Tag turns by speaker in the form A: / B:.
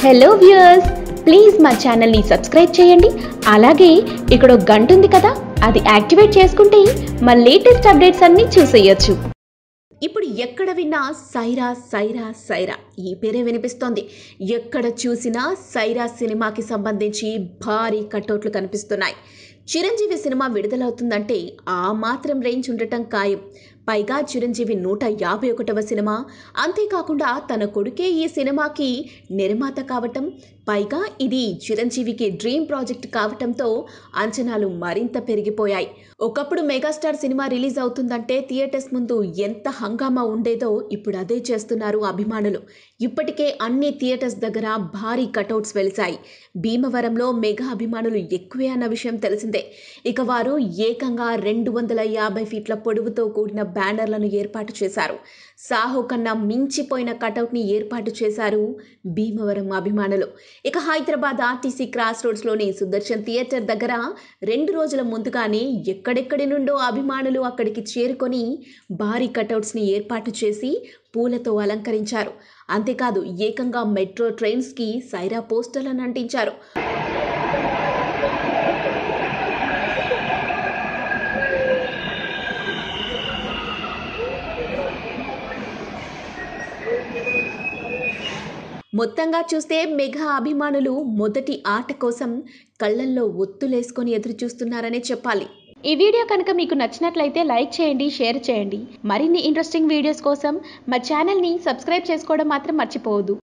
A: hello viewers please మా ఛానల్ని subscribe చేయండి అలాగే ఇక్కడ ఒక గంట ఉంది కదా అది యాక్టివేట్ చేసుకుంటే మా లేటెస్ట్ అప్డేట్స్ అన్నీ చూసేయొచ్చు
B: ఇప్పుడు ఎక్కడ విన్నా సైరా సైరా సైరా ఈ పేరే వినిపిస్తోంది ఎక్కడ చూసినా సైరా సినిమాకి సంబంధించి భారీ కటౌట్లు కనిపిస్తున్నాయి చిరంజీవి సినిమా విడుదలవుతుందంటే ఆ మాత్రం రేంజ్ ఉండటం ఖాయం పైగా చిరంజీవి నూట యాభై ఒకటవ సినిమా అంతేకాకుండా తన కొడుకే ఈ సినిమాకి నిర్మాత కావటం పైగా ఇది చిరంజీవికి డ్రీమ్ ప్రాజెక్ట్ కావటంతో అంచనాలు మరింత పెరిగిపోయాయి ఒకప్పుడు మెగాస్టార్ సినిమా రిలీజ్ అవుతుందంటే థియేటర్స్ ముందు ఎంత హంగామా ఉండేదో ఇప్పుడు అదే చేస్తున్నారు అభిమానులు ఇప్పటికే అన్ని థియేటర్స్ దగ్గర భారీ కటౌట్స్ వెలిశాయి భీమవరంలో మెగా అభిమానులు ఎక్కువే అన్న విషయం తెలిసిందే ఇక వారు ఏకంగా రెండు వందల యాభై ఫీట్ల పొడవుతో కూడిన బ్యానర్లను ఏర్పాటు చేశారు సాహో కన్నా మించిపోయిన కటౌట్ని ఏర్పాటు చేశారు భీమవరం అభిమానులు ఇక హైదరాబాద్ ఆర్టీసీ క్రాస్ రోడ్స్లోని సుదర్శన్ థియేటర్ దగ్గర రెండు రోజుల ముందుగానే ఎక్కడెక్కడి నుండో అభిమానులు అక్కడికి చేరుకొని భారీ కటౌట్స్ని ఏర్పాటు చేసి పూలతో అలంకరించారు అంతేకాదు ఏకంగా మెట్రో ట్రైన్స్కి సైరా పోస్టర్లను అంటించారు మొత్తంగా చూస్తే మెగా అభిమానులు మొదటి ఆట కోసం కళ్ళల్లో ఒత్తులేసుకొని ఎదురు చూస్తున్నారనే చెప్పాలి
A: ఈ వీడియో కనుక మీకు నచ్చినట్లయితే లైక్ చేయండి షేర్ చేయండి మరిన్ని ఇంట్రెస్టింగ్ వీడియోస్ కోసం మా ఛానల్ని సబ్స్క్రైబ్ చేసుకోవడం మాత్రం మర్చిపోవద్దు